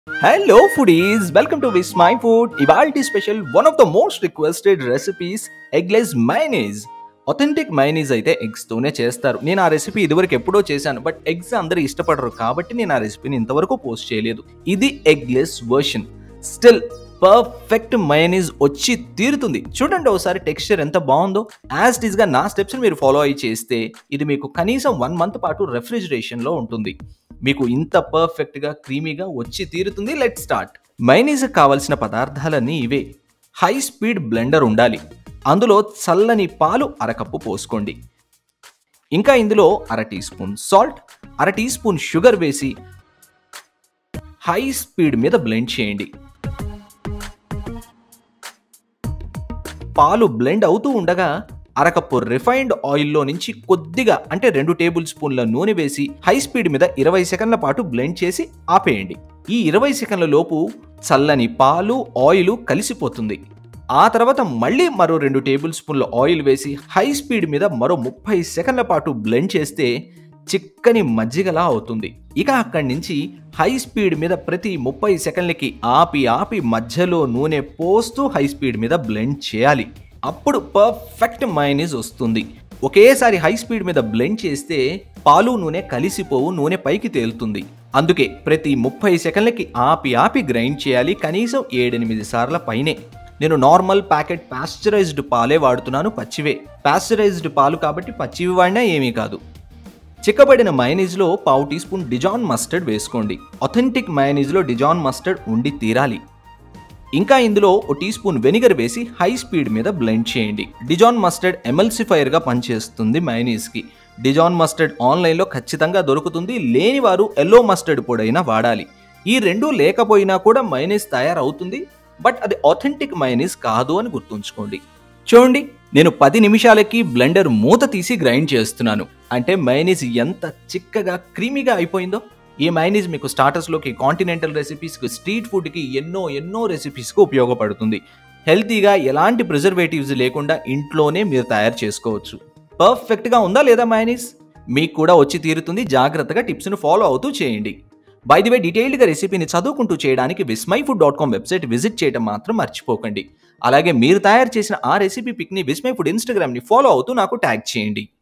hello foodies welcome to Vismai food ఇవాల్టి special one of the most requested recipes eggless mayonnaise authentic mayonnaise అయితే eggs తోనే చేస్తారు నేను ఆ రెసిపీ ఇదివరకు ఎప్పుడో చేశాను బట్ ఎగ్స్ అందరూ ఇష్టపడరు కాబట్టి నేను ఆ రెసిపీని ఇంతవరకు పోస్ట్ చేయలేదు ఇది eggless version still perfect mayonnaise వచ్చి తీరుతుంది చూడండి ఒకసారి టెక్స్చర్ ఎంత బాగుందో యాజ్ ఇట్ గా నా స్టెప్స్ మీరు ఫాలో అయ్యి చేస్తే ఇది మీకు కనీసం వన్ మంత్ పాటు రెఫ్రిజిరేషన్ లో ఉంటుంది మీకు ఇంత పర్ఫెక్ట్ గా క్రీమీగా వచ్చి తీరుతుంది లెట్ స్టార్ట్ మైనీస్ కావలసిన పదార్థాలన్నీ ఇవే హై స్పీడ్ బ్లెండర్ ఉండాలి అందులో చల్లని పాలు అరకప్పు పోసుకోండి ఇంకా ఇందులో అర టీ స్పూన్ సాల్ట్ అర టీ స్పూన్ షుగర్ వేసి హై స్పీడ్ మీద బ్లెండ్ చేయండి పాలు బ్లెండ్ అవుతూ ఉండగా అరకప్పు రిఫైన్డ్ ఆయిల్లో నుంచి కొద్దిగా అంటే రెండు టేబుల్ స్పూన్ల నూనె వేసి హై స్పీడ్ మీద ఇరవై సెకండ్ల పాటు బ్లెండ్ చేసి ఆపేయండి ఈ ఇరవై సెకండ్ల లోపు చల్లని పాలు ఆయిల్ కలిసిపోతుంది ఆ తర్వాత మళ్ళీ మరో రెండు టేబుల్ స్పూన్ల ఆయిల్ వేసి హై స్పీడ్ మీద మరో ముప్పై సెకండ్ల పాటు బ్లెండ్ చేస్తే చిక్కని మజ్జిగలా అవుతుంది ఇక అక్కడి నుంచి హై స్పీడ్ మీద ప్రతి ముప్పై సెకండ్లకి ఆపి ఆపి మధ్యలో నూనె పోస్తూ హై స్పీడ్ మీద బ్లెండ్ చేయాలి అప్పుడు పర్ఫెక్ట్ మైనీస్ వస్తుంది ఒకేసారి హై స్పీడ్ మీద బ్లెండ్ చేస్తే పాలు నూనె కలిసిపోవు నూనె పైకి తేలుతుంది అందుకే ప్రతి ముప్పై సెకండ్లకి ఆపి ఆపి గ్రైండ్ చేయాలి కనీసం ఏడెనిమిది సార్ల పైనే నేను నార్మల్ ప్యాకెట్ పాస్చరైజ్డ్ పాలే వాడుతున్నాను పచ్చివే పాస్చరైజ్డ్ పాలు కాబట్టి పచ్చివి వాడినా ఏమీ కాదు చిక్కబడిన మయనీస్లో పావు టీ స్పూన్ డిజాన్ మస్టర్డ్ వేసుకోండి ఒథెంటిక్ మయనీస్లో డిజాన్ మస్టర్డ్ ఉండి తీరాలి ఇంకా ఇందులో ఓ టీ స్పూన్ వెనిగర్ వేసి హై స్పీడ్ మీద బ్లెండ్ చేయండి డిజాన్ మస్టర్డ్ ఎమల్సిఫైర్గా పనిచేస్తుంది మయనీస్కి డిజాన్ మస్టర్డ్ ఆన్లైన్లో ఖచ్చితంగా దొరుకుతుంది లేని వారు ఎల్లో మస్టర్డ్ పొడైనా వాడాలి ఈ రెండు లేకపోయినా కూడా మైనీస్ తయారవుతుంది బట్ అది ఆథెంటిక్ మైనీస్ కాదు అని గుర్తుంచుకోండి చూడండి నేను పది నిమిషాలకి బ్లెండర్ మూత తీసి గ్రైండ్ చేస్తున్నాను అంటే మైనీస్ ఎంత చిక్కగా క్రీమీగా అయిపోయిందో ఈ మైనీస్ మీకు స్టార్టర్స్లోకి కాంటినెంటల్ రెసిపీస్కి స్ట్రీట్ ఫుడ్కి ఎన్నో ఎన్నో రెసిపీస్కి ఉపయోగపడుతుంది హెల్తీగా ఎలాంటి ప్రిజర్వేటివ్స్ లేకుండా ఇంట్లోనే మీరు తయారు చేసుకోవచ్చు పర్ఫెక్ట్గా ఉందా లేదా మైనీస్ మీకు కూడా వచ్చి తీరుతుంది జాగ్రత్తగా టిప్స్ను ఫాలో అవుతూ చేయండి బై ది వే డీటెయిల్డ్గా రెసిపీని చదువుకుంటూ చేయడానికి Vismai food dot com website visit చేయడం మాత్రం మర్చిపోకండి అలాగే మీరు తయారు చేసిన ఆ రెసిపీ పిక్ని విస్మై ఫుడ్ ఇన్స్టాగ్రామ్ని ఫాలో అవుతూ నాకు ట్యాగ్ చేయండి